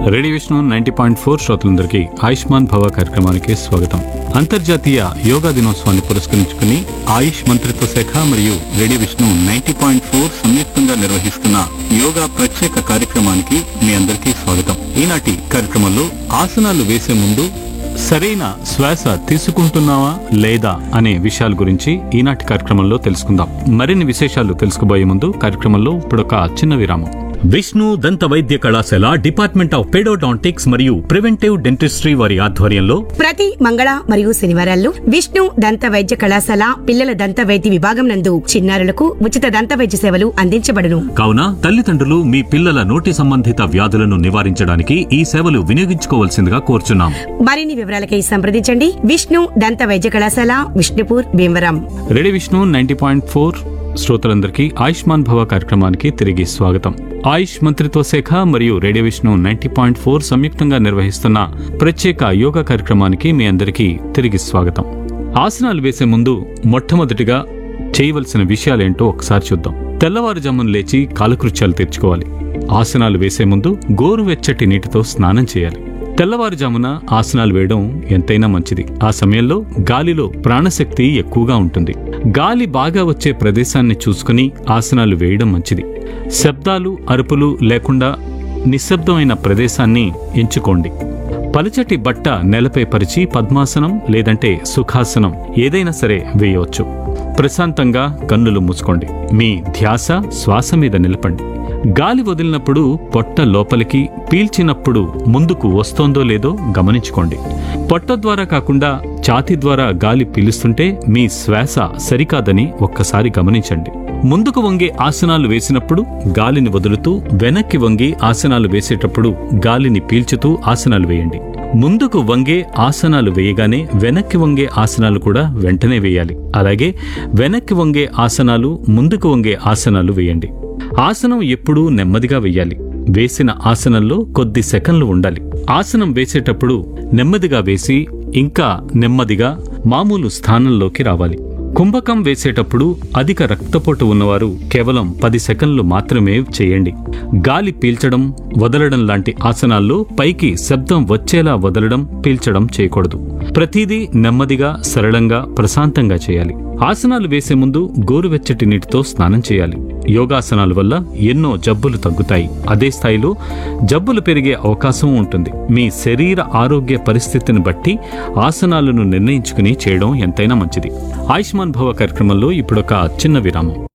radio Vishnu ninety point four శ్రోతలందరికీ ఆయుష్మాన్ భవ కార్యక్రమానికి స్వాగతం అంతర్జాతీయ యోగా దినోత్సవాన్ని పురస్కరించుకుని ఆయుష్ మంత్రిత్వ శాఖ మరియు radio Vishnu ninety point four సంయుక్తంగా నిర్వహిస్తున్న యోగా ప్రత్యేక కార్యక్రమానికి మీ అందరికీ స్వాగతం ఈనాటి కార్యక్రమంలో ఆసనాలు వేసే ముందు సరైన శ్వాస తీసుకుంటున్నావా లేదా అనే విషయాల గురించి ఈనాటి కార్యక్రమంలో తెలుసుకుందాం మరిన్ని విశేషాలు తెలుసుకోబోయే ముందు కార్యక్రమంలో ఇప్పుడు ఒక చిన్న విరామం విష్ణు దంత వైద్య కళాశాల డిపార్ట్మెంట్ ఆఫ్ పెడోడాంటిక్స్ మరియు ప్రివెంటివ్ డెంటిస్ట్రీ వారి ఆధ్వర్యంలో ప్రతి మంగళ మరియు శనివారాల్లో విష్ణు దంత వైద్య కళాశాల పిల్లల దంత వైద్య విభాగం నందు చిన్నారులకు ఉచిత దంత వైద్య సేవలు అందించబడును కావున తల్లిదండ్రులు మీ పిల్లల నోటి సంబంధిత వ్యాధులను నివారించడానికి ఈ సేవలు వినియోగించుకోవాల్సిందిగా కోరుచున్నాం మరిన్ని వివరాలకై సంప్రదించండి విష్ణు దంత వైద్య కళాశాల Vishnupur Bhimavaram ready Vishnu ninety point four శ్రోతలందరికీ ఆయుష్మాన్ భవ కార్యక్రమానికి తిరిగి స్వాగతం ఆయుష్ మంత్రిత్వ శాఖ మరియు radio Vishnu ninety point four సంయుక్తంగా నిర్వహిస్తున్న ప్రత్యేక యోగా కార్యక్రమానికి మీ అందరికీ తిరిగి స్వాగతం ఆసనాలు వేసే ముందు మొట్టమొదటిగా చేయవలసిన విషయాలేంటో ఒకసారి చూద్దాం తెల్లవారుజామున లేచి కాలకృత్యాలు తీర్చుకోవాలి ఆసనాలు వేసే ముందు గోరువెచ్చటి నీటితో స్నానం చేయాలి తెల్లవారుజామున ఆసనాలు వేయడం ఎంతైనా మంచిది ఆ సమయంలో గాలిలో ప్రాణశక్తి ఎక్కువగా ఉంటుంది గాలి బాగా వచ్చే ప్రదేశాన్ని చూసుకుని ఆసనాలు వేయడం మంచిది శబ్దాలు అరుపులు లేకుండా నిశ్శబ్దమైన ప్రదేశాన్ని ఎంచుకోండి పలుచటి బట్ట నేలపై పరిచి పద్మాసనం లేదంటే సుఖాసనం ఏదైనా సరే వేయవచ్చు ప్రశాంతంగా కన్నులు మూసుకోండి మీ ధ్యాస శ్వాస మీద నిలపండి గాలి వదిలినప్పుడు పొట్ట లోపలికి పీల్చినప్పుడు ముందుకు వస్తోందో లేదో గమనించుకోండి పొట్ట ద్వారా కాకుండా ఛాతీ ద్వారా గాలి పీలుస్తుంటే మీ శ్వాస సరికాదని ఒక్కసారి గమనించండి ముందుకు వంగే ఆసనాలు వేసినప్పుడు గాలిని వదులుతూ వెనక్కి వంగి ఆసనాలు వేసేటప్పుడు గాలిని పీల్చుతూ ఆసనాలు వేయండి ముందుకు వంగే ఆసనాలు వేయగానే వెనక్కి వంగే ఆసనాలు కూడా వెంటనే వేయాలి అలాగే వెనక్కి వంగే ఆసనాలు ముందుకు వంగే ఆసనాలు వేయండి ఆసనం ఎప్పుడూ నెమ్మదిగా వేయాలి వేసిన ఆసనంలో కొద్ది సెకన్లు ఉండాలి ఆసనం వేసేటప్పుడు నెమ్మదిగా వేసి ఇంకా నెమ్మదిగా మామూలు స్థానంలోకి రావాలి కుంభకం వేసేటప్పుడు అధిక రక్తపోటు ఉన్నవారు కేవలం పది సెకన్లు మాత్రమే చేయండి గాలి పీల్చడం వదలడం లాంటి ఆసనాల్లో పైకి శబ్దం వచ్చేలా వదలడం పీల్చడం చేయకూడదు ప్రతిదీ నెమ్మదిగా సరళంగా ప్రశాంతంగా చేయాలి ఆసనాలు వేసే ముందు గోరువెచ్చటి నీటితో స్నానం చేయాలి యోగాసనాల వల్ల ఎన్నో జబ్బులు తగ్గుతాయి అదే స్థాయిలో జబ్బులు పెరిగే అవకాశం ఉంటుంది మీ శరీర ఆరోగ్య పరిస్థితిని బట్టి ఆసనాలను నిర్ణయించుకుని చేయడం ఎంతైనా మంచిది ఆయుష్మాన్ భవ కార్యక్రమంలో ఇప్పుడొక చిన్న విరామం